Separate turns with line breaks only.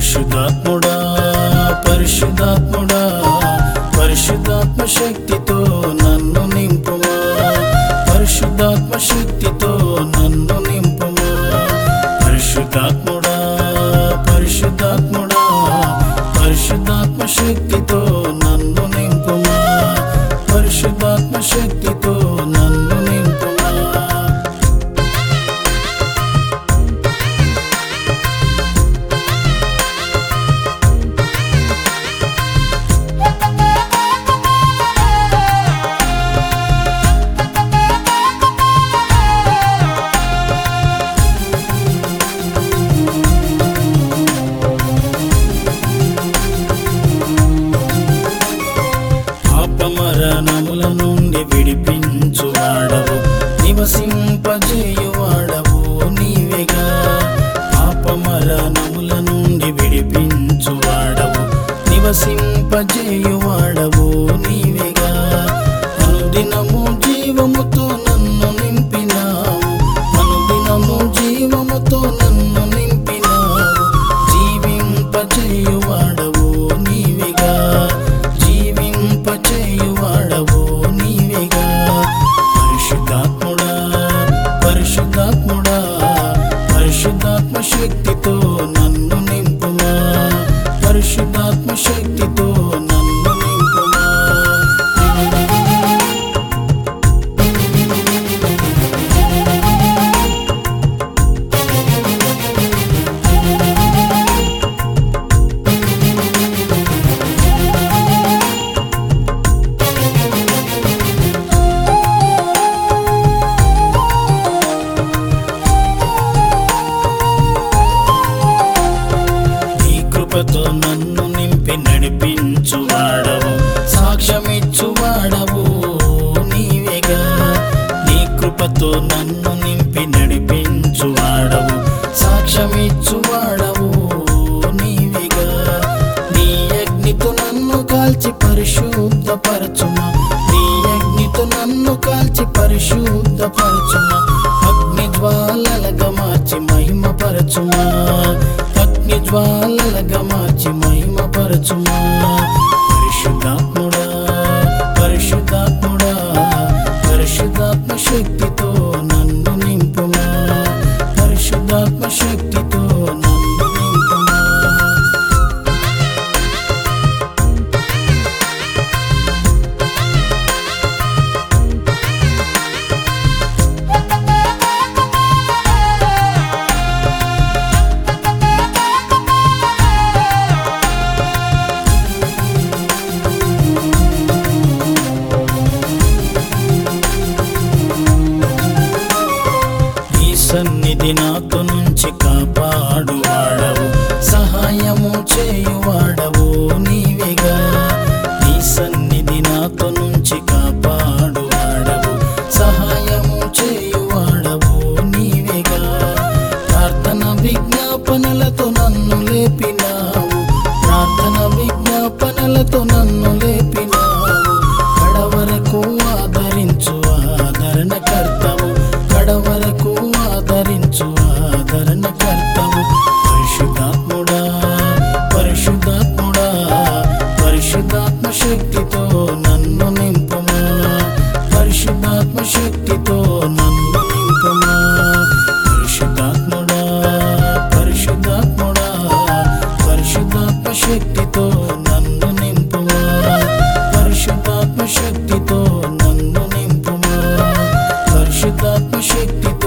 పరిశుద్ధాత్ముడా పరిశుద్ధాత్ముడా పరిశుద్ధాత్మ శక్తితో నన్ను నింపుమా పరిశుద్ధాత్మ శక్తితో నన్ను నింపుమా పరిశుద్ధాత్ముడా పరిశుద్ధాత్ముడా పరిశుద్ధాత్మ శక్తితో నన్ను నింపుమా పరిశుద్ధాత్మ శక్తితో నన్ను నింపుమా పాపమరణముల నుండి విడిపించువాడవు నివసింపజేయువాడవు నీవేగా పాపమరణముల నుండి విడిపించువాడవు నివసింపజేయువాడవు నీవేగా అనుదినము జీవముతో నన్ను నింపినావు అనుదినము జీవముతో నన్ను నింపినావు జీవింపజేయువాడవు నీవేగా జీవింపచేయువాడవు నీవేగా పరిశుద్ధాత్ముడా పరిశుద్ధాత్ముడా పరిశుద్ధాత్మ శక్తితో నన్ను నింపుమా పరిశుద్ధాత్మ శక్తితో నన్ను నింపుమా నీ కృపతో నన్ను నింపి నడిపించువాడవు సాక్ష్యమిచ్చువాడవు నీవేగా నీ కృపతో నన్ను నింపి నడిపించువాడవు సాక్ష్యమిచ్చువాడవు నీవేగా నీ అగ్నితో నన్ను కాల్చి పరిశుద్ధపరచుమా నీ అగ్నితో నన్ను కాల్చి పరిశుద్ధపరచుమా అగ్ని జ్వాలలుగా మార్చి మహిమపరచుమా అగ్ని జ్వాలలుగా మార్చి మహిమపరచుమా పరిశుద్ధాత్ముడా పరిశుద్ధాత్ముడా పరిశుద్ధాత్మ శక్తితో నన్ను నింపుమా పరిశుద్ధాత్మ శక్తితో నన్ను నింపుమా నీ సన్నిధి నాతో నుంచి కాపాడు వాడవు సహాయము చేయువాడవు నీవేగా నీ సన్నిధి నాతో నుంచి కాపాడు వాడవు సహాయము చేయువాడవు నీవేగా ప్రార్థన విజ్ఞాపనలతో నన్ను లేపినావు ప్రార్థన విజ్ఞాపనలతో నన్ను లేపినావు కడవరకు ఆదరించు ఆదరణ కర్తవు కడవరకు ఆదరించు ఆదరణ కర్తవు పరిశుద్ధాత్ముడా పరిశుద్ధాత్ముడా పరిశుద్ధాత్మ శక్తితో నన్ను నింపుమా పరిశుద్ధాత్మ శక్తితో నన్ను నింపుమా పరిశుద్ధాత్ముడా పరిశుద్ధాత్ముడా పరిశుద్ధాత్మ శక్తితో నన్ను నింపుమా పరిశుద్ధాత్మ శక్తితో నన్ను నింపుమా పరిశుద్ధాత్మ శక్తితో